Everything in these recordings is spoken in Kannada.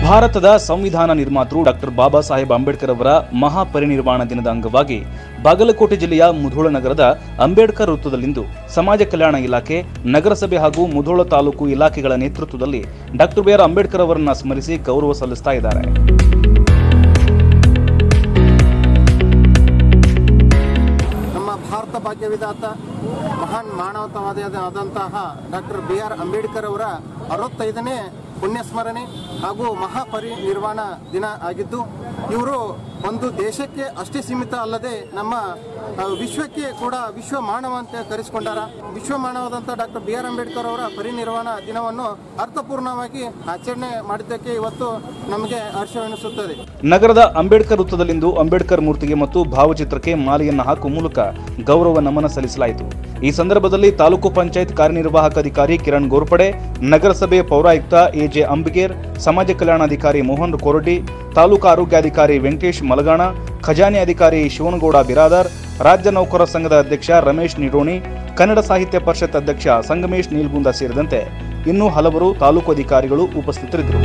ಭಾರತದ ಸಂವಿಧಾನ ನಿರ್ಮಾತೃ ಡಾಕ್ಟರ್ ಬಾಬಾ ಸಾಹೇಬ್ ಅಂಬೇಡ್ಕರ್ ಅವರ ಮಹಾಪರಿನಿರ್ವಾಣ ದಿನದ ಅಂಗವಾಗಿ ಬಾಗಲಕೋಟೆ ಜಿಲ್ಲೆಯ ಮುಧೋಳ ನಗರದ ಅಂಬೇಡ್ಕರ್ ವೃತ್ತದಲ್ಲಿಂದು ಸಮಾಜ ಕಲ್ಯಾಣ ಇಲಾಖೆ ನಗರಸಭೆ ಹಾಗೂ ಮುಧೋಳ ತಾಲೂಕು ಇಲಾಖೆಗಳ ನೇತೃತ್ವದಲ್ಲಿ ಡಾಕ್ಟರ್ ಬಿ ಆರ್ ಅಂಬೇಡ್ಕರ್ ಅವರನ್ನ ಸ್ಮರಿಸಿ ಗೌರವ ಸಲ್ಲಿಸ್ತಾ ಇದ್ದಾರೆ ನಮ್ಮ ಭಾರತ ಭಾಗ್ಯವಿದಾತ ಮಹಾನ್ ಮಾನವತಾವಾದಿಯಾದಂತಹ ಡಾಕ್ಟರ್ ಬಿ ಆರ್ ಅಂಬೇಡ್ಕರ್ ಅವರ ಅರವತ್ತೈದನೇ ಪುಣ್ಯಸ್ಮರಣೆ ಹಾಗೂ ಮಹಾಪರಿನಿರ್ವಾಣ ದಿನ ಆಗಿದ್ದು ಇವರು ಒಂದು ದೇಶಕ್ಕೆ ಅಷ್ಟೇ ಸೀಮಿತ ಅಲ್ಲದೆ ನಮ್ಮ ಆ, ವಿಶ್ವಕ್ಕೆ ಕೂಡ ವಿಶ್ವ ಮಾನವ ಅಂತ ಕರೆಸಿಕೊಂಡಾರ ವಿಶ್ವ ಮಾನವದಂತ ಡಾಕ್ಟರ್ ಬಿ ಆರ್ ಅಂಬೇಡ್ಕರ್ ಅವರ ಪರಿನಿರ್ವಾಣ ದಿನವನ್ನು ಅರ್ಥಪೂರ್ಣವಾಗಿ ಆಚರಣೆ ಮಾಡಿದ್ದಕ್ಕೆ ಇವತ್ತು ನಮಗೆ ಹರ್ಷವೆನಿಸುತ್ತದೆ ನಗರದ ಅಂಬೇಡ್ಕರ್ ವೃತ್ತದಲ್ಲಿಂದು ಅಂಬೇಡ್ಕರ್ ಮೂರ್ತಿಗೆ ಮತ್ತು ಭಾವಚಿತ್ರಕ್ಕೆ ಮಾಲೆಯನ್ನು ಹಾಕುವ ಮೂಲಕ ಗೌರವ ನಮನ ಸಲ್ಲಿಸಲಾಯಿತು ಈ ಸಂದರ್ಭದಲ್ಲಿ ತಾಲೂಕು ಪಂಚಾಯತ್ ಕಾರ್ಯನಿರ್ವಾಹಕ ಅಧಿಕಾರಿ ಕಿರಣ್ ಗೋರ್ಪಡೆ ನಗರಸಭೆ ಪೌರಾಯುಕ್ತ ಎಜೆ ಅಂಬಿಗೇರ್ ಸಮಾಜ ಕಲ್ಯಾಣಾಧಿಕಾರಿ ಮೋಹನ್ ಕೊರಡಿ ತಾಲೂಕು ಆರೋಗ್ಯಾಧಿಕಾರಿ ವೆಂಕಟೇಶ್ ಮಲಗಾಣ ಖಜಾನೆ ಅಧಿಕಾರಿ ಶಿವನಗೌಡ ಬಿರಾದಾರ್ ರಾಜ್ಯ ನೌಕರರ ಸಂಘದ ಅಧ್ಯಕ್ಷ ರಮೇಶ್ ನಿಡೋಣಿ ಕನ್ನಡ ಸಾಹಿತ್ಯ ಪರಿಷತ್ ಅಧ್ಯಕ್ಷ ಸಂಗಮೇಶ್ ನೀಲ್ಗುಂದ ಸೇರಿದಂತೆ ಇನ್ನೂ ಹಲವರು ತಾಲೂಕು ಅಧಿಕಾರಿಗಳು ಉಪಸ್ಥಿತರಿದ್ದರು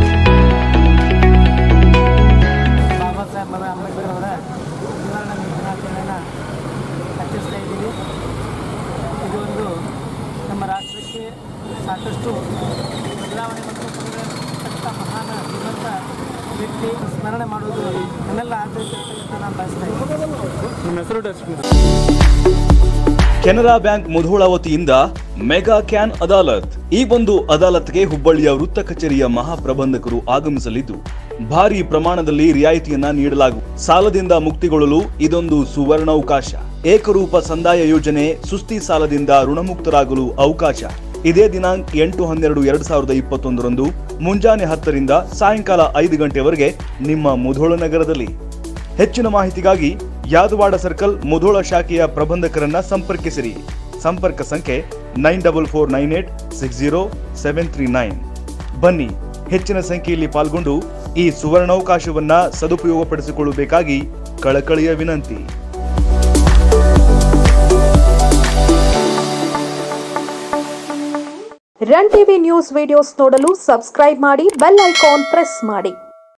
ಬಾಬಾ ಸಾಹೇಬ್ ಅವರ ಅಂಬೇಡ್ಕರ್ ಅವರ ಸುವರ್ಣ ದಿನಾಚರಣೆಯನ್ನು ಆಚರಿಸ್ತಾ ಇದ್ದೀವಿ ಇದು ಒಂದು ನಮ್ಮ ರಾಷ್ಟ್ರಕ್ಕೆ ಸಾಕಷ್ಟು ಬದಲಾವಣೆ ಮತ್ತು ಕೊಡುಗೆಯಂಥ ಮಹಾನ ಶ್ರೀಮಂತ ವ್ಯಕ್ತಿ ಸ್ಮರಣೆ ಮಾಡುವುದು ನನ್ನೆಲ್ಲ ಆಚರಿಸುತ್ತೆ ಅಂತ ನಾನು ಬಯಸ್ತಾ ಇದ್ದೀನಿ ನಿಮ್ಮ ಹೆಸರು ಕೆನರಾ ಬ್ಯಾಂಕ್ ಮುಧೋಳ ವತಿಯಿಂದ ಮೆಗಾ ಕ್ಯಾನ್ ಅದಾಲತ್ ಈ ಒಂದು ಅದಾಲತ್ಗೆ ಹುಬ್ಬಳ್ಳಿಯ ವೃತ್ತ ಕಚೇರಿಯ ಮಹಾಪ್ರಬಂಧಕರು ಆಗಮಿಸಲಿದ್ದು ಭಾರಿ ಪ್ರಮಾಣದಲ್ಲಿ ರಿಯಾಯಿತಿಯನ್ನ ನೀಡಲಾಗುವುದು ಸಾಲದಿಂದ ಮುಕ್ತಿಗೊಳ್ಳಲು ಇದೊಂದು ಸುವರ್ಣಾವಕಾಶ ಏಕರೂಪ ಸಂದಾಯ ಯೋಜನೆ ಸುಸ್ತಿ ಸಾಲದಿಂದ ಋಣಮುಕ್ತರಾಗಲು ಅವಕಾಶ ಇದೇ ದಿನಾಂಕ ಎಂಟು ಹನ್ನೆರಡು ಎರಡ್ ಸಾವಿರದ ಇಪ್ಪತ್ತೊಂದರಂದು ಮುಂಜಾನೆ ಹತ್ತರಿಂದ ಸಾಯಂಕಾಲ ಐದು ಗಂಟೆವರೆಗೆ ನಿಮ್ಮ ಮುಧೋಳ ನಗರದಲ್ಲಿ ಹೆಚ್ಚಿನ ಮಾಹಿತಿಗಾಗಿ ಯಾದವಾಡ ಸರ್ಕಲ್ ಮುಧೋಳ ಶಾಖೆಯ ಪ್ರಬಂಧಕರನ್ನ ಸಂಪರ್ಕಿಸಿರಿ ಸಂಪರ್ಕ ಸಂಖ್ಯೆ nine double four nine eight six zero seven three nine ಬನ್ನಿ ಹೆಚ್ಚಿನ ಸಂಖ್ಯೆಯಲ್ಲಿ ಪಾಲ್ಗೊಂಡು ಈ ಸುವರ್ಣಾವಕಾಶವನ್ನ ಸದುಪಯೋಗಪಡಿಸಿಕೊಳ್ಳಬೇಕಾಗಿ ಕಳಕಳಿಯ ವಿನಂತಿ ರನ್ ಟಿವಿ ನ್ಯೂಸ್ ವಿಡಿಯೋಸ್ ನೋಡಲು ಸಬ್ಸ್ಕ್ರೈಬ್ ಮಾಡಿ ಬೆಲ್ ಐಕಾನ್ ಪ್ರೆಸ್ ಮಾಡಿ